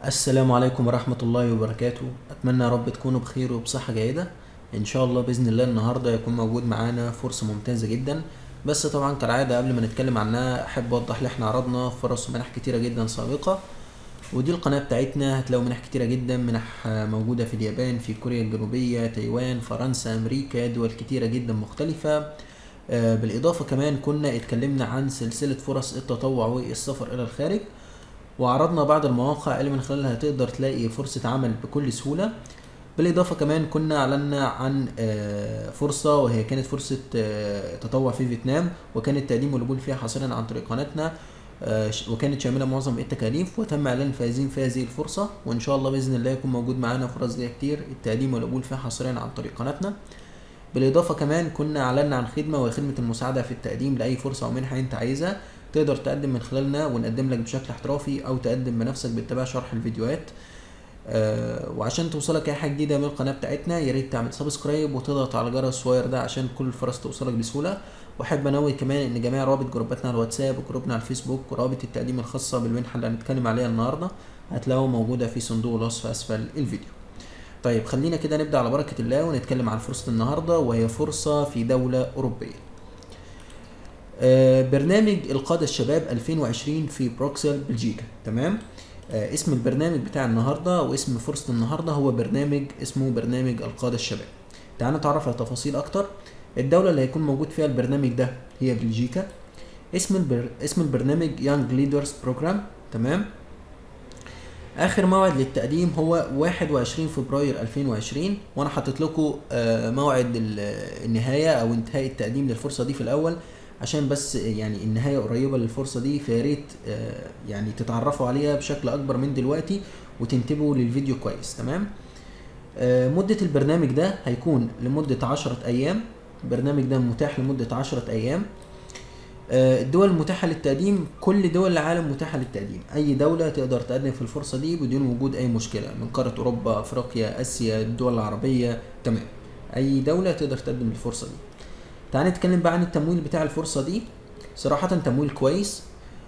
السلام عليكم ورحمة الله وبركاته أتمنى يا رب تكونوا بخير وبصحة جيدة إن شاء الله بإذن الله النهاردة يكون موجود معانا فرصة ممتازة جدا بس طبعا كالعادة قبل ما نتكلم عنها أحب أوضح إن إحنا عرضنا فرص ومنح كتيرة جدا سابقة ودي القناة بتاعتنا هتلاقوا منح كتيرة جدا منح موجودة في اليابان في كوريا الجنوبية تايوان فرنسا أمريكا دول كتيرة جدا مختلفة آه، بالإضافة كمان كنا اتكلمنا عن سلسلة فرص التطوع والسفر إلى الخارج وعرضنا بعض المواقع اللي من خلالها تقدر تلاقي فرصة عمل بكل سهولة بالإضافة كمان كنا أعلنا عن آه، فرصة وهي كانت فرصة آه، تطوع في فيتنام وكان التقديم والقبول فيها حصريا عن طريق قناتنا آه، ش- وكانت شاملة معظم التكاليف وتم إعلان الفائزين في هذه الفرصة وإن شاء الله بإذن الله يكون موجود معانا فرص زي كتير التقديم والقبول فيها حصريا عن طريق قناتنا بالإضافة كمان كنا أعلنا عن خدمة وهي خدمة المساعدة في التقديم لأي فرصة أو منحة أنت عايزها تقدر تقدم من خلالنا ونقدم لك بشكل احترافي أو تقدم بنفسك باتباع شرح الفيديوهات آه وعشان توصلك أي حاجة جديدة من القناة بتاعتنا يا ريت تعمل سبسكرايب وتضغط على الجرس الصغير ده عشان كل الفرص توصلك بسهولة وأحب أنوه كمان إن جميع روابط جروباتنا على الواتساب وجروبنا على الفيسبوك ورابط التقديم الخاصة بالمنحة اللي هنتكلم عليها النهاردة هتلاقوها موجودة في صندوق الوصف أسفل الفيديو طيب خلينا كده نبدأ على بركة الله ونتكلم عن فرصة النهاردة وهي فرصة في دولة أوروبية آه، برنامج القادة الشباب 2020 في بروكسل بلجيكا تمام آه، اسم البرنامج بتاع النهاردة واسم فرصة النهاردة هو برنامج اسمه برنامج القادة الشباب تعال نتعرف على تفاصيل أكتر الدولة اللي هيكون موجود فيها البرنامج ده هي بلجيكا اسم البر... اسم البرنامج Young Leaders Program تمام اخر موعد للتقديم هو 21 فبراير 2020 وانا حاطط لكم آه، موعد ال- النهايه او انتهاء التقديم للفرصه دي في الاول عشان بس يعني النهايه قريبه للفرصه دي فيا ريت آه، يعني تتعرفوا عليها بشكل اكبر من دلوقتي وتنتبهوا للفيديو كويس تمام آه، مدة البرنامج ده هيكون لمدة عشرة أيام البرنامج ده متاح لمدة عشرة أيام آه، الدول المتاحة للتقديم كل دول العالم متاحة للتقديم أي دولة تقدر تقدم في الفرصة دي بدون وجود أي مشكلة من قارة أوروبا أفريقيا آسيا الدول العربية تمام أي دولة تقدر تقدم الفرصة دي تعال نتكلم بقى عن التمويل بتاع الفرصة دي صراحة تمويل كويس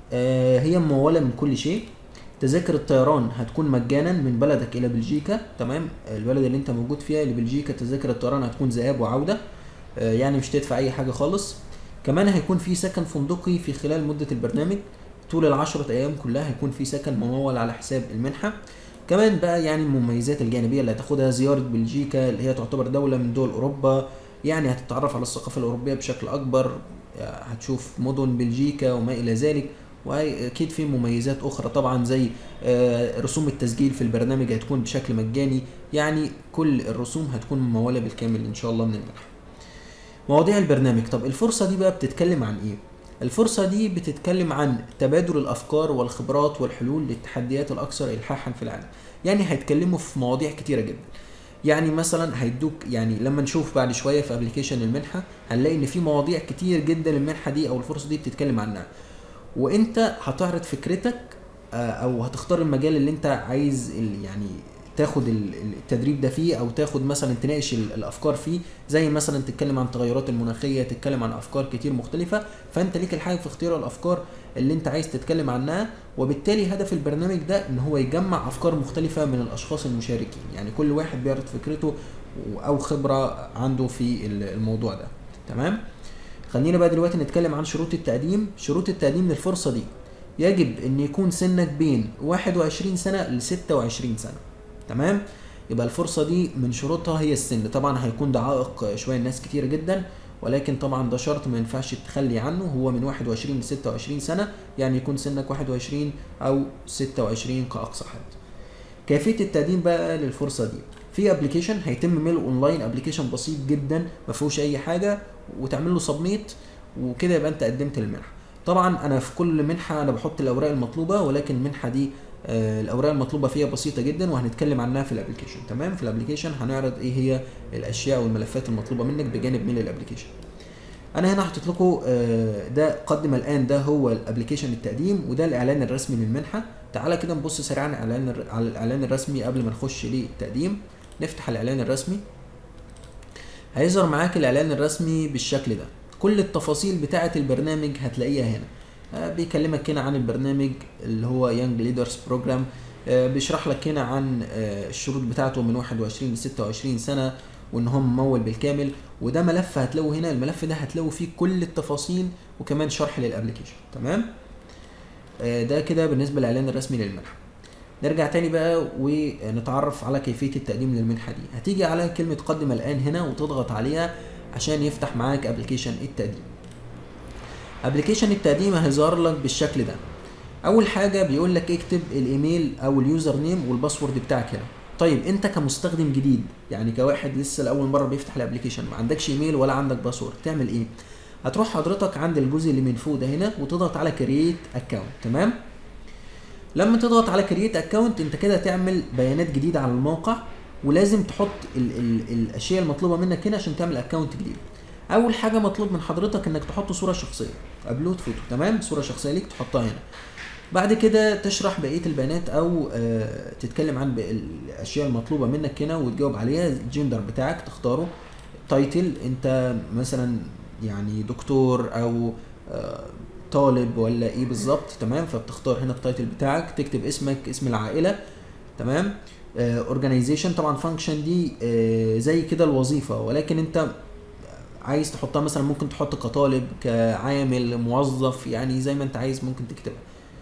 آه، هي ممولة من كل شيء تذاكر الطيران هتكون مجانا من بلدك الى بلجيكا تمام البلد اللي انت موجود فيها لبلجيكا تذاكر الطيران هتكون ذهاب وعوده آه، يعني مش تدفع اي حاجه خالص كمان هيكون في سكن فندقي في خلال مده البرنامج طول العشرة ايام كلها هيكون في سكن ممول على حساب المنحه كمان بقى يعني المميزات الجانبيه اللي هتاخدها زياره بلجيكا اللي هي تعتبر دوله من دول اوروبا يعني هتتعرف على الثقافه الاوروبيه بشكل اكبر آه، هتشوف مدن بلجيكا وما الى ذلك واكيد في مميزات اخرى طبعا زي آه، رسوم التسجيل في البرنامج هتكون بشكل مجاني يعني كل الرسوم هتكون ممولة بالكامل ان شاء الله من المنحة مواضيع البرنامج طب الفرصة دي بقى بتتكلم عن ايه الفرصة دي بتتكلم عن تبادل الأفكار والخبرات والحلول للتحديات الأكثر إلحاحا في العالم يعني هيتكلموا في مواضيع كتيرة جدا يعني مثلا هيدوك يعني لما نشوف بعد شوية في ابلكيشن المنحة هنلاقي ان في مواضيع كتير جدا المنحة دي او الفرصة دي بتتكلم عنها وانت هتعرض فكرتك آه، او هتختار المجال اللي انت عايز ال- يعني تاخد ال- ال- التدريب ده فيه او تاخد مثلا تناقش ال- الافكار فيه زي مثلا تتكلم عن التغيرات المناخيه تتكلم عن افكار كتير مختلفه فانت ليك الحاجه في اختيار الافكار اللي انت عايز تتكلم عنها وبالتالي هدف البرنامج ده ان هو يجمع افكار مختلفه من الاشخاص المشاركين يعني كل واحد بيعرض فكرته و- او خبره عنده في ال- الموضوع ده تمام خلينا بقى دلوقتي نتكلم عن شروط التقديم شروط التقديم للفرصة دي يجب ان يكون سنك بين 21 سنة ل 26 سنة تمام يبقى الفرصة دي من شروطها هي السن طبعا هيكون ده عائق شوية ناس كتير جدا ولكن طبعا ده شرط ما ينفعش تتخلي عنه هو من 21 ل 26 سنة يعني يكون سنك 21 او 26 كأقصى حد كيفيه التقديم بقى للفرصه دي في ابلكيشن هيتم ميله اونلاين ابلكيشن بسيط جدا ما فيهوش اي حاجه وتعمل له سبميت وكده يبقى انت قدمت المنحه طبعا انا في كل منحه انا بحط الاوراق المطلوبه ولكن المنحه دي آه، الاوراق المطلوبه فيها بسيطه جدا وهنتكلم عنها في الابلكيشن تمام في الابلكيشن هنعرض ايه هي الاشياء والملفات المطلوبه منك بجانب ميل الابلكيشن انا هنا حاطط لكم آه، ده قدم الان ده هو الابلكيشن التقديم وده الاعلان الرسمي للمنحه تعالى كده نبص سريعا على الاعلان الر- على الاعلان الرسمي قبل ما نخش للتقديم نفتح الاعلان الرسمي هيظهر معاك الاعلان الرسمي بالشكل ده كل التفاصيل بتاعه البرنامج هتلاقيها هنا آه، بيكلمك هنا عن البرنامج اللي هو يانج ليدرز بروجرام آه، بيشرح لك هنا عن آه، الشروط بتاعته من 21 ل 26 سنه وان هو ممول بالكامل وده ملف هتلاقوه هنا الملف ده هتلاقوا فيه كل التفاصيل وكمان شرح للابلكيشن تمام آه، ده كده بالنسبه للاعلان الرسمي للمنحه نرجع تاني بقى ونتعرف على كيفيه التقديم للمنحه دي هتيجي على كلمه قدم الان هنا وتضغط عليها عشان يفتح معاك ابلكيشن التقديم ابلكيشن التقديم هيظهر لك بالشكل ده اول حاجه بيقول لك اكتب الايميل او اليوزر نيم والباسورد بتاعك هنا طيب انت كمستخدم جديد يعني كواحد لسه لاول مره بيفتح الابلكيشن ما عندكش ايميل ولا عندك باسورد تعمل ايه هتروح حضرتك عند الجزء اللي من فوق ده هنا وتضغط على كرييت اكونت تمام لما تضغط على كرييت اكونت انت كده تعمل بيانات جديده على الموقع ولازم تحط ال ال الاشياء المطلوبه منك هنا عشان تعمل اكونت جديد اول حاجه مطلوب من حضرتك انك تحط صوره شخصيه ابلود فوتو تمام صوره شخصيه ليك تحطها هنا بعد كده تشرح بقيه البيانات او آه تتكلم عن بقى الاشياء المطلوبه منك هنا وتجاوب عليها الجندر بتاعك تختاره تايتل انت مثلا يعني دكتور او آه طالب ولا ايه بالظبط تمام فبتختار هنا التايتل بتاعك تكتب اسمك اسم العائله تمام اورجانيزيشن طبعا فانكشن دي آه زي كده الوظيفه ولكن انت عايز تحطها مثلا ممكن تحط كطالب كعامل موظف يعني زي ما انت عايز ممكن تكتبها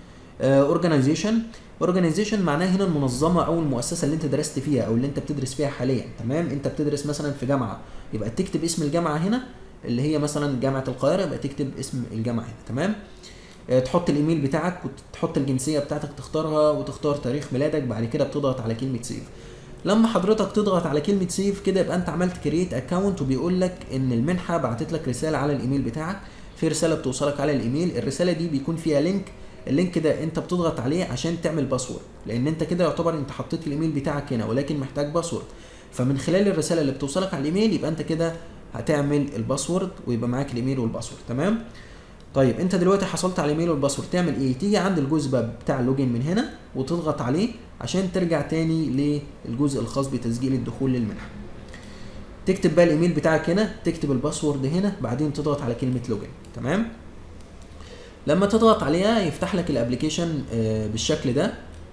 اورجانيزيشن اورجانيزيشن معناه هنا المنظمه او المؤسسه اللي انت درست فيها او اللي انت بتدرس فيها حاليا تمام انت بتدرس مثلا في جامعه يبقى تكتب اسم الجامعه هنا اللي هي مثلا جامعه القاهره يبقى تكتب اسم الجامعه هنا تمام آه، تحط الايميل بتاعك وتحط الجنسيه بتاعتك تختارها وتختار تاريخ ميلادك بعد كده بتضغط على كلمه سيف لما حضرتك تضغط على كلمه سيف كده يبقى انت عملت كرييت اكونت وبيقول لك ان المنحه بعتت لك رساله على الايميل بتاعك في رساله بتوصلك على الايميل الرساله دي بيكون فيها لينك اللينك ده انت بتضغط عليه عشان تعمل باسورد لان انت كده يعتبر انت حطيت الايميل بتاعك هنا ولكن محتاج باسورد فمن خلال الرساله اللي بتوصلك على الايميل يبقى انت كده هتعمل الباسورد ويبقى معاك الايميل والباسورد تمام طيب انت دلوقتي حصلت على الايميل والباسورد تعمل ايه تيجي عند الجزء بقى بتاع اللوجين من هنا وتضغط عليه عشان ترجع تاني للجزء الخاص بتسجيل الدخول للمنحه تكتب بقى الايميل بتاعك هنا تكتب الباسورد هنا بعدين تضغط على كلمه لوجين تمام لما تضغط عليها يفتح لك الابلكيشن آه، بالشكل ده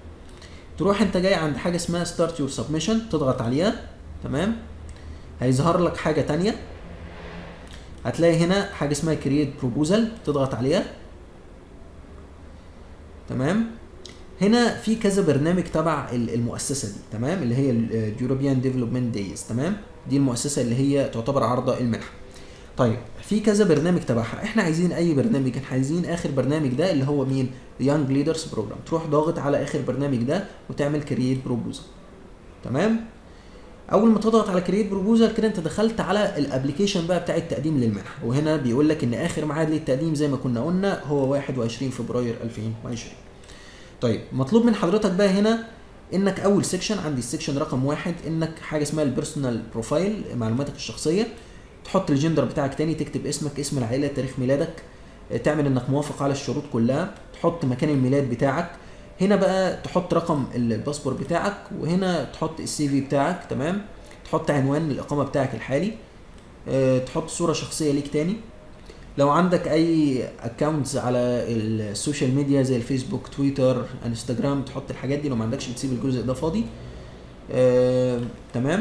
تروح انت جاي عند حاجه اسمها ستارت يور سبمشن تضغط عليها تمام هيظهر لك حاجه تانية هتلاقي هنا حاجه اسمها كرييت بروبوزال تضغط عليها تمام هنا في كذا برنامج تبع ال- المؤسسه دي تمام اللي هي اليوروبيان ديفلوبمنت دايز تمام دي المؤسسه اللي هي تعتبر عارضه المنحه طيب في كذا برنامج تبعها احنا عايزين اي برنامج احنا عايزين اخر برنامج ده اللي هو مين يانج ليدرز بروجرام تروح ضاغط على اخر برنامج ده وتعمل كرييت بروبوزال تمام اول ما تضغط على كرييت بروبوزال كده انت دخلت على الابلكيشن بقى بتاع التقديم للمنحه وهنا بيقول لك ان اخر ميعاد للتقديم زي ما كنا قلنا هو 21 فبراير 2020 طيب مطلوب من حضرتك بقى هنا انك اول سيكشن عندي السيكشن رقم واحد انك حاجه اسمها البيرسونال بروفايل معلوماتك الشخصيه تحط الجندر بتاعك تاني تكتب اسمك اسم العائله تاريخ ميلادك آه، تعمل انك موافق على الشروط كلها تحط مكان الميلاد بتاعك هنا بقى تحط رقم الباسبور بتاعك وهنا تحط السي في بتاعك تمام تحط عنوان الاقامه بتاعك الحالي آه، تحط صوره شخصيه ليك تاني لو عندك اي اكونتس على السوشيال ميديا زي الفيسبوك تويتر انستجرام تحط الحاجات دي لو ما عندكش بتسيب الجزء ده فاضي آه، تمام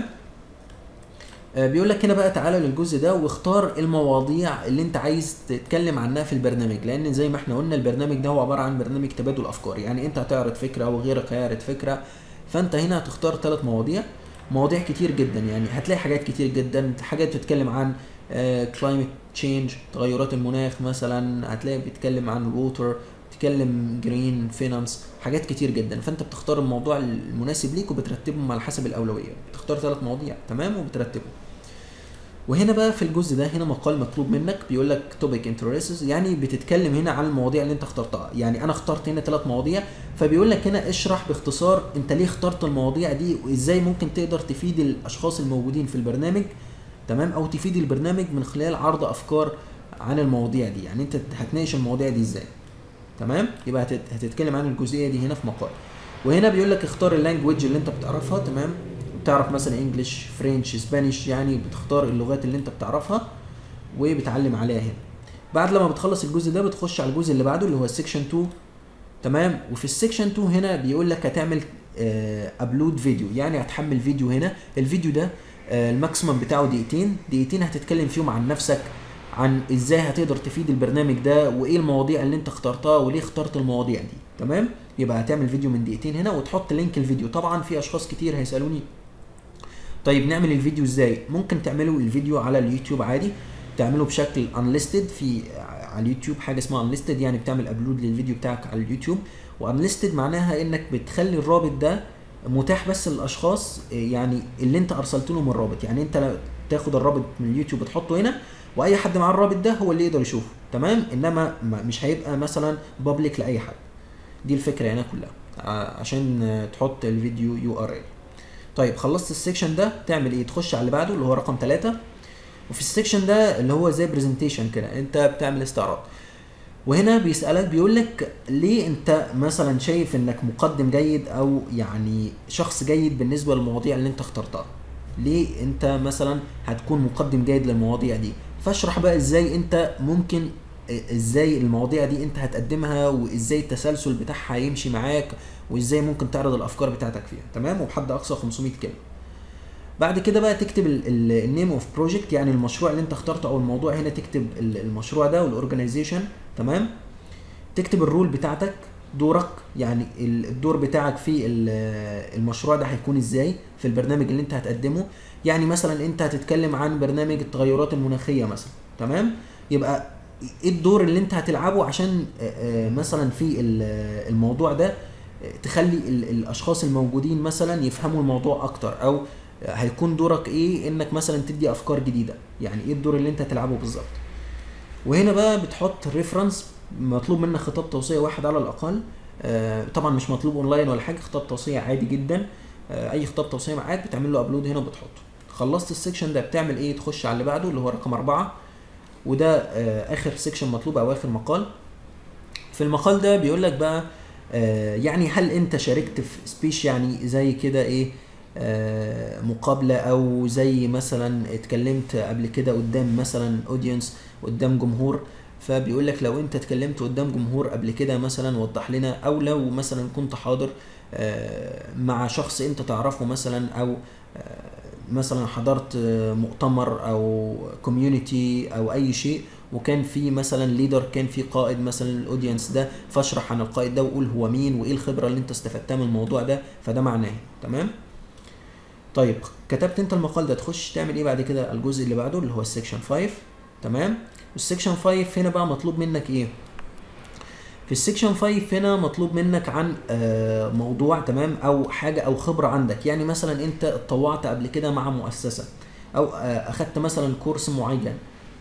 آه، بيقول لك هنا بقى تعالى للجزء ده واختار المواضيع اللي انت عايز تتكلم عنها في البرنامج لان زي ما احنا قلنا البرنامج ده هو عباره عن برنامج تبادل افكار يعني انت هتعرض فكره وغيرك هيعرض فكره فانت هنا هتختار ثلاث مواضيع مواضيع كتير جدا يعني هتلاقي حاجات كتير جدا حاجات بتتكلم عن كلايمت تشينج تغيرات المناخ مثلا هتلاقي بيتكلم عن الووتر بتتكلم جرين فينانس حاجات كتير جدا فانت بتختار الموضوع المناسب ليك وبترتبهم على حسب الاولويه بتختار ثلاث مواضيع تمام وبترتبهم وهنا بقى في الجزء ده هنا مقال مطلوب منك بيقول لك توبيك انترستس يعني بتتكلم هنا عن المواضيع اللي انت اخترتها يعني انا اخترت هنا ثلاث مواضيع فبيقول لك هنا اشرح باختصار انت ليه اخترت المواضيع دي وازاي ممكن تقدر تفيد الاشخاص الموجودين في البرنامج تمام او تفيد البرنامج من خلال عرض افكار عن المواضيع دي يعني انت هتناقش المواضيع دي ازاي تمام يبقى هتت- هتتكلم عن الجزئيه دي هنا في مقال وهنا بيقول لك اختار اللانجوج اللي انت بتعرفها تمام بتعرف مثلا انجلش فرنش اسبانيش يعني بتختار اللغات اللي انت بتعرفها وبتعلم عليها هنا بعد لما بتخلص الجزء ده بتخش على الجزء اللي بعده اللي هو السكشن 2 تمام وفي السكشن 2 هنا بيقول لك هتعمل ابلود فيديو يعني هتحمل فيديو هنا الفيديو ده آه، الماكسيمم بتاعه دقيقتين دقيقتين هتتكلم فيهم عن نفسك عن ازاي هتقدر تفيد البرنامج ده وايه المواضيع اللي انت اخترتها وليه اخترت المواضيع دي تمام يبقى هتعمل فيديو من دقيقتين هنا وتحط لينك الفيديو طبعا في اشخاص كتير هيسالوني طيب نعمل الفيديو ازاي ممكن تعملوا الفيديو على اليوتيوب عادي تعمله بشكل انليستد في على اليوتيوب حاجه اسمها انليستد يعني بتعمل ابلود للفيديو بتاعك على اليوتيوب وانليستد معناها انك بتخلي الرابط ده متاح بس للاشخاص يعني اللي انت ارسلت لهم الرابط يعني انت تاخد الرابط من اليوتيوب وتحطه هنا واي حد معاه الرابط ده هو اللي يقدر يشوفه تمام انما مش هيبقى مثلا بابليك لاي حد دي الفكره هنا كلها عشان تحط الفيديو يو ار ال طيب خلصت السكشن ده تعمل ايه تخش على اللي بعده اللي هو رقم ثلاثة وفي السكشن ده اللي هو زي برزنتيشن كده انت بتعمل استعراض وهنا بيسالك بيقول لك ليه انت مثلا شايف انك مقدم جيد او يعني شخص جيد بالنسبه للمواضيع اللي انت اخترتها ليه انت مثلا هتكون مقدم جيد للمواضيع دي فاشرح بقى ازاي انت ممكن ازاي المواضيع دي انت هتقدمها وازاي التسلسل بتاعها هيمشي معاك وازاي ممكن تعرض الافكار بتاعتك فيها تمام وبحد اقصى 500 كلمه بعد كده بقى تكتب النيم اوف بروجكت يعني المشروع اللي انت اخترته او الموضوع هنا تكتب المشروع ده والاورجنايزيشن تمام تكتب الرول بتاعتك دورك يعني الدور بتاعك في المشروع ده هيكون ازاي في البرنامج اللي انت هتقدمه يعني مثلا انت هتتكلم عن برنامج التغيرات المناخيه مثلا تمام يبقى ايه الدور اللي انت هتلعبه عشان مثلا في الموضوع ده تخلي الاشخاص الموجودين مثلا يفهموا الموضوع اكتر او هيكون دورك ايه انك مثلا تدي افكار جديده يعني ايه الدور اللي انت هتلعبه بالظبط وهنا بقى بتحط ريفرنس مطلوب منك خطاب توصيه واحد على الاقل آه طبعا مش مطلوب اونلاين ولا حاجه خطاب توصيه عادي جدا آه اي خطاب توصيه معاك بتعمل له ابلود هنا وبتحطه خلصت السكشن ده بتعمل ايه تخش على اللي بعده اللي هو رقم أربعة وده آه اخر سكشن مطلوب او اخر مقال في المقال ده بيقول لك بقى آه يعني هل انت شاركت في سبيش يعني زي كده ايه آه مقابلة او زي مثلا اتكلمت قبل كده قدام مثلا اودينس قدام جمهور فبيقول لك لو انت اتكلمت قدام جمهور قبل كده مثلا وضح لنا او لو مثلا كنت حاضر آه مع شخص انت تعرفه مثلا او آه مثلا حضرت مؤتمر او كوميونتي او اي شيء وكان في مثلا ليدر كان في قائد مثلا الاودينس ده فاشرح عن القائد ده وقول هو مين وايه الخبره اللي انت استفدتها من الموضوع ده فده معناه تمام طيب كتبت انت المقال ده تخش تعمل ايه بعد كده الجزء اللي بعده اللي هو السكشن 5 تمام والسكشن 5 هنا بقى مطلوب منك ايه في السكشن 5 هنا مطلوب منك عن موضوع تمام او حاجه او خبره عندك يعني مثلا انت اتطوعت قبل كده مع مؤسسه او اخدت مثلا كورس معين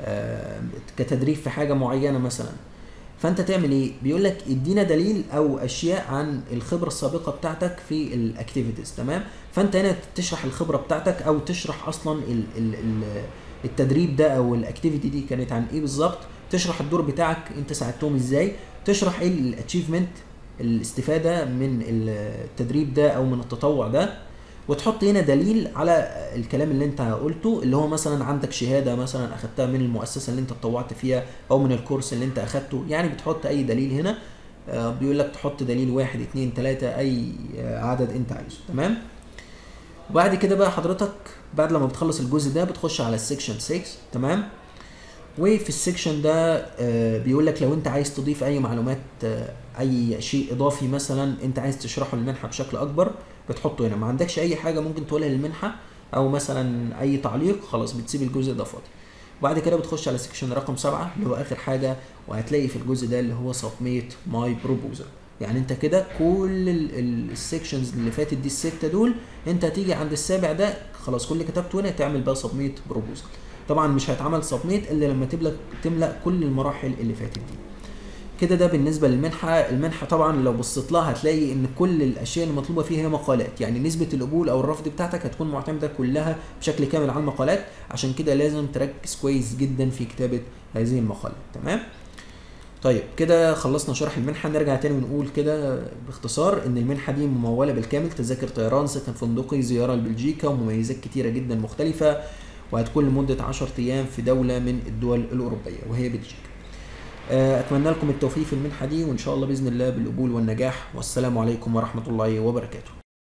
كتدريب في حاجه معينه مثلا فانت تعمل ايه بيقول لك ادينا دليل او اشياء عن الخبره السابقه بتاعتك في الاكتيفيتيز تمام فانت هنا تشرح الخبره بتاعتك او تشرح اصلا ال ال ال التدريب ده او الاكتيفيتي دي كانت عن ايه بالظبط تشرح الدور بتاعك انت ساعدتهم ازاي تشرح ايه الاتشيفمنت الاستفاده من التدريب ده او من التطوع ده وتحط هنا دليل على الكلام اللي انت قلته اللي هو مثلا عندك شهاده مثلا اخدتها من المؤسسه اللي انت اتطوعت فيها او من الكورس اللي انت اخدته يعني بتحط اي دليل هنا بيقول لك تحط دليل واحد اتنين تلاته اي عدد انت عايزه تمام وبعد كده بقى حضرتك بعد لما بتخلص الجزء ده بتخش على السكشن 6 تمام وفي السكشن ده بيقول لك لو انت عايز تضيف اي معلومات اي شيء اضافي مثلا انت عايز تشرحه للمنحه بشكل اكبر بتحطه هنا ما عندكش اي حاجه ممكن تقولها للمنحه او مثلا اي تعليق خلاص بتسيب الجزء ده فاضي وبعد كده بتخش على سكشن رقم سبعة اللي هو اخر حاجه وهتلاقي في الجزء ده اللي هو سبميت ماي بروبوزل يعني انت كده كل السكشنز اللي فاتت دي السته دول انت هتيجي عند السابع ده خلاص كل اللي كتبته هنا تعمل بقى سبميت بروبوزل طبعا مش هيتعمل سبميت الا لما تملا تملا كل المراحل اللي فاتت دي كده ده بالنسبه للمنحه المنحه طبعا لو بصيت لها هتلاقي ان كل الاشياء اللي مطلوبه فيها هي مقالات يعني نسبه القبول او الرفض بتاعتك هتكون معتمده كلها بشكل كامل على المقالات عشان كده لازم تركز كويس جدا في كتابه هذه المقالات تمام طيب كده خلصنا شرح المنحه نرجع تاني ونقول كده باختصار ان المنحه دي مموله بالكامل تذاكر طيران سكن فندقي زياره لبلجيكا ومميزات كتيره جدا مختلفه وهتكون لمده 10 ايام في دوله من الدول الاوروبيه وهي بلجيكا اتمنى لكم التوفيق في المنحه دي وان شاء الله باذن الله بالقبول والنجاح والسلام عليكم ورحمه الله وبركاته